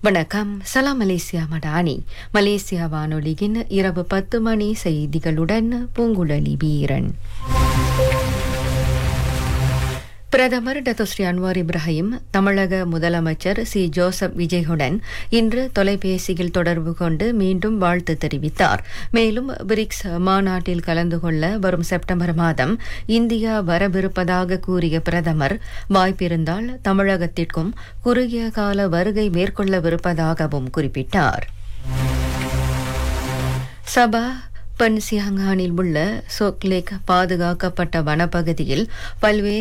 வணக்கம் சலாம் Malaysia Madani Malaysia வானொலியின் இரவு பத்து மணி செய்திகளுடன் பூங்குழலி வீரன் பிரதமர் டத்தோஸ்ரீ அன்வார் இப்ராஹிம் தமிழக முதலமைச்சர் சி ஜோசப் விஜயுடன் இன்று தொலைபேசியில் தொடர்பு கொண்டு மீண்டும் வாழ்த்து தெரிவித்தார் மேலும் பிரிக்ஸ் மாநாட்டில் கலந்து கொள்ள வரும் செப்டம்பர் மாதம் இந்தியா வரவிருப்பதாக கூறிய பிரதமர் வாய்ப்பிருந்தால் தமிழகத்திற்கும் குறுகிய கால வருகை மேற்கொள்ளவிருப்பதாகவும் குறிப்பிட்டார் சபா பன்சியாங்கானில் உள்ள சோக்லேக் பாதுகாக்கப்பட்ட வனப்பகுதியில் பல்வேறு